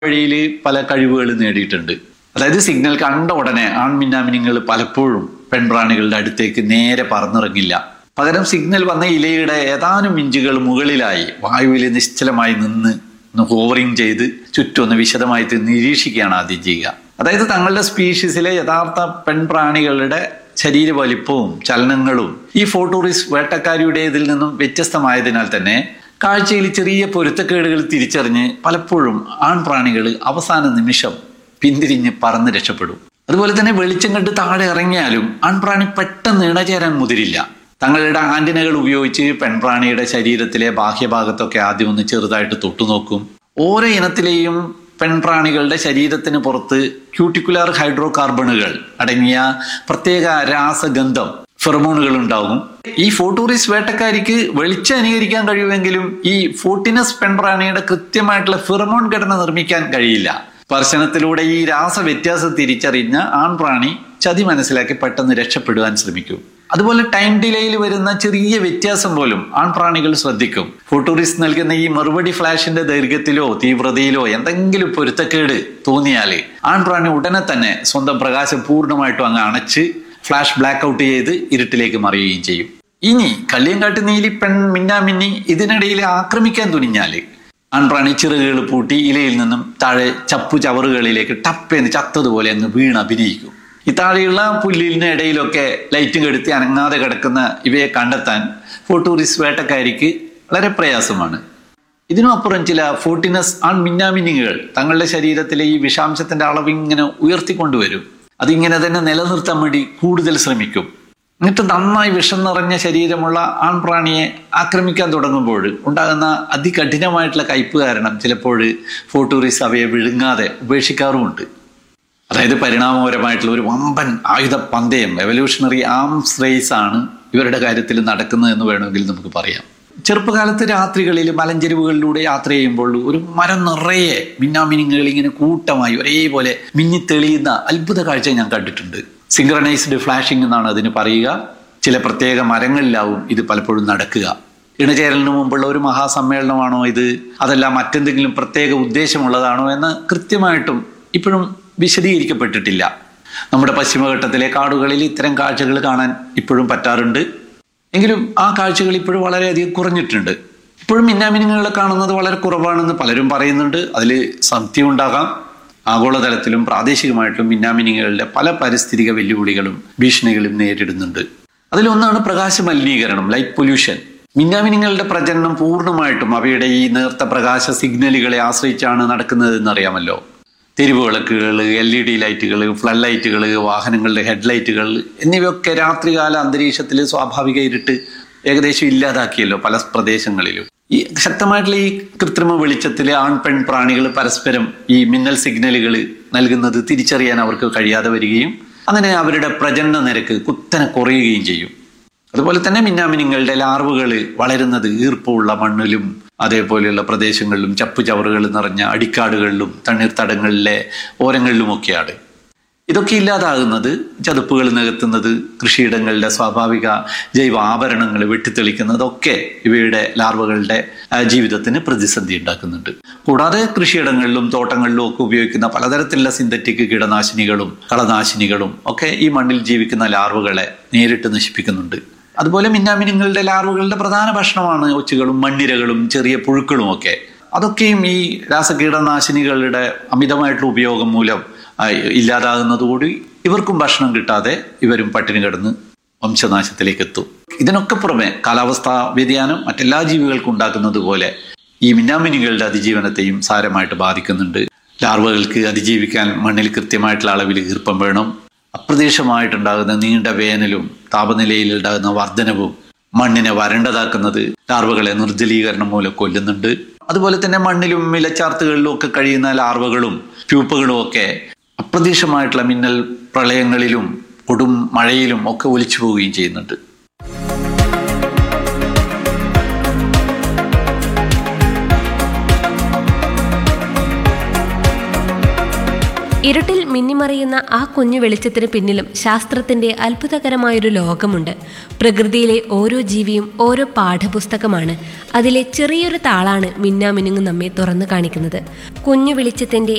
വഴിയിൽ പല കഴിവുകൾ നേടിയിട്ടുണ്ട് അതായത് സിഗ്നൽ കണ്ട ഉടനെ ആൺമിന്നാമിനിങ്ങൾ പലപ്പോഴും പെൺപ്രാണികളുടെ അടുത്തേക്ക് നേരെ പറന്നിറങ്ങില്ല പകരം സിഗ്നൽ വന്ന ഇലയുടെ ഏതാനും ഇഞ്ചുകൾ മുകളിലായി വായുവിൽ നിശ്ചലമായി നിന്ന് ഒന്ന് ഹോവറിങ് ചെയ്ത് ചുറ്റും ഒന്ന് വിശദമായി നിരീക്ഷിക്കുകയാണ് ആദ്യം ചെയ്യുക അതായത് തങ്ങളുടെ സ്പീഷീസിലെ യഥാർത്ഥ പെൺപ്രാണികളുടെ ശരീര വലിപ്പവും ചലനങ്ങളും ഈ ഫോട്ടോറിസ് വേട്ടക്കാരിയുടേതിൽ നിന്നും വ്യത്യസ്തമായതിനാൽ തന്നെ കാഴ്ചയിൽ ചെറിയ പൊരുത്തക്കേടുകൾ തിരിച്ചറിഞ്ഞ് പലപ്പോഴും ആൺപ്രാണികൾ അവസാന നിമിഷം പിന്തിരിഞ്ഞ് പറന്ന് രക്ഷപ്പെടും അതുപോലെ തന്നെ വെളിച്ചം കണ്ട് താഴെ ഇറങ്ങിയാലും ആൺപ്രാണി പെട്ടെന്ന് ഇണചേരാൻ മുതിരില്ല തങ്ങളുടെ ആന്റിനകൾ ഉപയോഗിച്ച് പെൺപ്രാണിയുടെ ശരീരത്തിലെ ബാഹ്യഭാഗത്തൊക്കെ ആദ്യം ഒന്ന് ചെറുതായിട്ട് തൊട്ടുനോക്കും ഓരോ ഇനത്തിലെയും പെൺപ്രാണികളുടെ ശരീരത്തിന് പുറത്ത് ക്യൂട്ടിക്കുലാർ ഹൈഡ്രോ കാർബണുകൾ അടങ്ങിയ പ്രത്യേക രാസഗന്ധം ഫെറമോണുകൾ ഉണ്ടാകും ഈ ഫോട്ടോറിസ് വേട്ടക്കാരിക്ക് വെളിച്ചം അനുകരിക്കാൻ കഴിയുമെങ്കിലും ഈ ഫോർട്ടിനസ് പെൺപ്രാണിയുടെ കൃത്യമായിട്ടുള്ള ഫെറമോൺ ഘടന നിർമ്മിക്കാൻ കഴിയില്ല സ്പർശനത്തിലൂടെ ഈ രാസ വ്യത്യാസം തിരിച്ചറിഞ്ഞ ആൺപ്രാണി ചതി മനസ്സിലാക്കി പെട്ടെന്ന് രക്ഷപ്പെടുവാൻ ശ്രമിക്കും അതുപോലെ ടൈം ഡിലേയിൽ വരുന്ന ചെറിയ വ്യത്യാസം പോലും ആൺപ്രാണികൾ ശ്രദ്ധിക്കും ഫോട്ടോറിസ് നൽകുന്ന ഈ മറുപടി ഫ്ലാഷിന്റെ ദൈർഘ്യത്തിലോ തീവ്രതയിലോ എന്തെങ്കിലും പൊരുത്തക്കേട് തോന്നിയാൽ ആൺപ്രാണി ഉടനെ തന്നെ സ്വന്തം പ്രകാശം പൂർണ്ണമായിട്ടും അങ്ങ് അണച്ച് ഫ്ലാഷ് ബ്ലാക്ക് ഔട്ട് ചെയ്ത് ഇരുട്ടിലേക്ക് മറിയുകയും ചെയ്യും ഇനി കള്ളിയങ്കാട്ട് നീലി പെൺ മിന്നാമിന്നി ഇതിനിടയിൽ ആക്രമിക്കാൻ തുനിഞ്ഞാല് ആൺപ്രാണി ചിറകുകൾ പൂട്ടി ഇലയിൽ നിന്നും താഴെ ചപ്പു ചവറുകളിലേക്ക് ടപ്പേന്ന് ചത്തതുപോലെ അങ്ങ് വീണ് അഭിനയിക്കും ഈ താഴെയുള്ള പുല്ലിന് ഇടയിലൊക്കെ ലൈറ്റും കെടുത്തി അനങ്ങാതെ കിടക്കുന്ന ഇവയെ കണ്ടെത്താൻ ഫോട്ടോറിസ് വേട്ടക്കാരിക്ക് വളരെ പ്രയാസമാണ് ഇതിനും അപ്പുറം ചില ഫോർട്ടിനസ് ആൺ മിന്നാമിനികൾ തങ്ങളുടെ ശരീരത്തിലെ ഈ വിഷാംശത്തിന്റെ അളവ് ഇങ്ങനെ ഉയർത്തിക്കൊണ്ടുവരും അതിങ്ങനെ തന്നെ നിലനിർത്താൻ വേണ്ടി കൂടുതൽ ശ്രമിക്കും എന്നിട്ട് നന്നായി വിഷം നിറഞ്ഞ ശരീരമുള്ള ആൺപ്രാണിയെ ആക്രമിക്കാൻ തുടങ്ങുമ്പോൾ ഉണ്ടാകുന്ന അതികഠിനമായിട്ടുള്ള കയ്പ് കാരണം ചിലപ്പോൾ ഫോട്ടോറിസ് അവയെ വിഴുങ്ങാതെ ഉപേക്ഷിക്കാറുമുണ്ട് അതായത് പരിണാമപരമായിട്ടുള്ള ഒരു വമ്പൻ ആയുധ പന്തയം എവല്യൂഷണറി ആംസ് റേസ് ആണ് ഇവരുടെ കാര്യത്തിൽ നടക്കുന്നത് എന്ന് വേണമെങ്കിൽ നമുക്ക് പറയാം ചെറുപ്പകാലത്ത് രാത്രികളിൽ മലഞ്ചെരുവുകളിലൂടെ യാത്ര ചെയ്യുമ്പോൾ ഒരു മരം നിറയെ മിന്നാമിനിങ്ങൾ ഇങ്ങനെ കൂട്ടമായി ഒരേപോലെ മിന്നിത്തെളിയുന്ന അത്ഭുത കാഴ്ച ഞാൻ കണ്ടിട്ടുണ്ട് സിംഗ്രനൈസ്ഡ് ഫ്ലാഷിംഗ് എന്നാണ് അതിന് പറയുക ചില പ്രത്യേക മരങ്ങളിലാവും ഇത് പലപ്പോഴും നടക്കുക ഇണചേരലിന് മുമ്പുള്ള ഒരു മഹാസമ്മേളനമാണോ ഇത് അതല്ല മറ്റെന്തെങ്കിലും പ്രത്യേക ഉദ്ദേശമുള്ളതാണോ എന്ന് കൃത്യമായിട്ടും ഇപ്പോഴും വിശദീകരിക്കപ്പെട്ടിട്ടില്ല നമ്മുടെ പശ്ചിമഘട്ടത്തിലെ കാടുകളിൽ ഇത്തരം കാഴ്ചകൾ കാണാൻ ഇപ്പോഴും പറ്റാറുണ്ട് എങ്കിലും ആ കാഴ്ചകൾ ഇപ്പോഴും വളരെയധികം കുറഞ്ഞിട്ടുണ്ട് ഇപ്പോഴും മിന്നാമിനുങ്ങളെ കാണുന്നത് വളരെ കുറവാണെന്ന് പലരും പറയുന്നുണ്ട് അതിൽ സത്യം ഉണ്ടാകാം ആഗോളതലത്തിലും പ്രാദേശികമായിട്ടും മിന്നാമിനിങ്ങളുടെ പല പാരിസ്ഥിതിക വെല്ലുവിളികളും ഭീഷണികളും നേരിടുന്നുണ്ട് അതിലൊന്നാണ് പ്രകാശ മലിനീകരണം ലൈറ്റ് പൊല്യൂഷൻ മിന്നാമിനിങ്ങളുടെ പ്രജനനം പൂർണ്ണമായിട്ടും അവയുടെ ഈ നേർത്ത പ്രകാശ സിഗ്നലുകളെ ആശ്രയിച്ചാണ് നടക്കുന്നത് എന്നറിയാമല്ലോ തെരുവ് വിളക്കുകൾ എൽ ഇ ഡി ലൈറ്റുകൾ ഫ്ലഡ് ലൈറ്റുകൾ വാഹനങ്ങളുടെ ഹെഡ്ലൈറ്റുകൾ എന്നിവയൊക്കെ രാത്രികാല അന്തരീക്ഷത്തിൽ സ്വാഭാവിക ഇരുട്ട് ഏകദേശം ഇല്ലാതാക്കിയല്ലോ പല പ്രദേശങ്ങളിലും ഈ ശക്തമായിട്ടുള്ള ഈ കൃത്രിമ വെളിച്ചത്തിൽ ആൺ പെൺ പ്രാണികൾ പരസ്പരം ഈ മിന്നൽ സിഗ്നലുകൾ നൽകുന്നത് തിരിച്ചറിയാൻ അവർക്ക് കഴിയാതെ വരികയും അങ്ങനെ അവരുടെ പ്രജനന നിരക്ക് കുത്തനെ കുറയുകയും ചെയ്യും അതുപോലെ തന്നെ മിന്നാമിനിങ്ങളുടെ ലാർവുകൾ വളരുന്നത് ഈർപ്പമുള്ള മണ്ണിലും അതേപോലെയുള്ള പ്രദേശങ്ങളിലും ചപ്പു ചവറുകൾ നിറഞ്ഞ അടിക്കാടുകളിലും തണ്ണീർത്തടങ്ങളിലെ ഓരങ്ങളിലുമൊക്കെയാണ് ഇതൊക്കെ ഇല്ലാതാകുന്നത് ചതുപ്പുകൾ നികത്തുന്നത് കൃഷിയിടങ്ങളുടെ സ്വാഭാവിക ജൈവ ആഭരണങ്ങൾ വെട്ടിത്തെളിക്കുന്നതൊക്കെ ഇവയുടെ ലാർവകളുടെ ജീവിതത്തിന് പ്രതിസന്ധി ഉണ്ടാക്കുന്നുണ്ട് കൂടാതെ കൃഷിയിടങ്ങളിലും തോട്ടങ്ങളിലും ഒക്കെ ഉപയോഗിക്കുന്ന പലതരത്തിലുള്ള സിന്തറ്റിക് കീടനാശിനികളും കളനാശിനികളും ഒക്കെ ഈ മണ്ണിൽ ജീവിക്കുന്ന ലാർവകളെ നേരിട്ട് നശിപ്പിക്കുന്നുണ്ട് അതുപോലെ മിന്നാമിനുങ്ങളുടെ ലാർവകളുടെ പ്രധാന ഭക്ഷണമാണ് ഒച്ചുകളും മണ്ണിരകളും ചെറിയ പുഴുക്കളും ഒക്കെ അതൊക്കെയും ഈ രാസകീടനാശിനികളുടെ അമിതമായിട്ടുള്ള ഉപയോഗം മൂലം ഇല്ലാതാകുന്നതുകൂടി ഇവർക്കും ഭക്ഷണം കിട്ടാതെ ഇവരും പട്ടിണി കിടന്ന് വംശനാശത്തിലേക്ക് എത്തും ഇതിനൊക്കെ പുറമെ കാലാവസ്ഥാ വ്യതിയാനം മറ്റെല്ലാ ജീവികൾക്കും ഉണ്ടാക്കുന്നത് പോലെ ഈ മിന്നാമിനികളുടെ അതിജീവനത്തെയും സാരമായിട്ട് ബാധിക്കുന്നുണ്ട് ലാർവകൾക്ക് അതിജീവിക്കാൻ മണ്ണിൽ കൃത്യമായിട്ടുള്ള അളവിൽ ഈർപ്പം വേണം അപ്രതീക്ഷിതമായിട്ടുണ്ടാകുന്ന നീണ്ട വേനലും താപനിലയിൽ ഉണ്ടാകുന്ന വർധനവും മണ്ണിനെ വരണ്ടതാക്കുന്നത് ലാർവകളെ നിർജ്ജലീകരണം മൂലം കൊല്ലുന്നുണ്ട് അതുപോലെ തന്നെ മണ്ണിലും മിലച്ചാർത്തുകളിലും ഒക്കെ കഴിയുന്ന ലാർവകളും പ്യൂപ്പകളും ഒക്കെ അപ്രതീക്ഷിതമായിട്ടുള്ള മിന്നൽ പ്രളയങ്ങളിലും കൊടും മഴയിലും ഒക്കെ ഒലിച്ചു പോവുകയും ചെയ്യുന്നുണ്ട് ഇരുട്ടിൽ മിന്നിമറിയുന്ന ആ കുഞ്ഞു വെളിച്ചത്തിന് പിന്നിലും ശാസ്ത്രത്തിന്റെ അത്ഭുതകരമായൊരു ലോകമുണ്ട് പ്രകൃതിയിലെ ഓരോ ജീവിയും ഓരോ പാഠപുസ്തകമാണ് അതിലെ ചെറിയൊരു താളാണ് മിന്നാമിനുങ്ങ് നമ്മെ തുറന്നു കാണിക്കുന്നത് കുഞ്ഞു വെളിച്ചത്തിന്റെ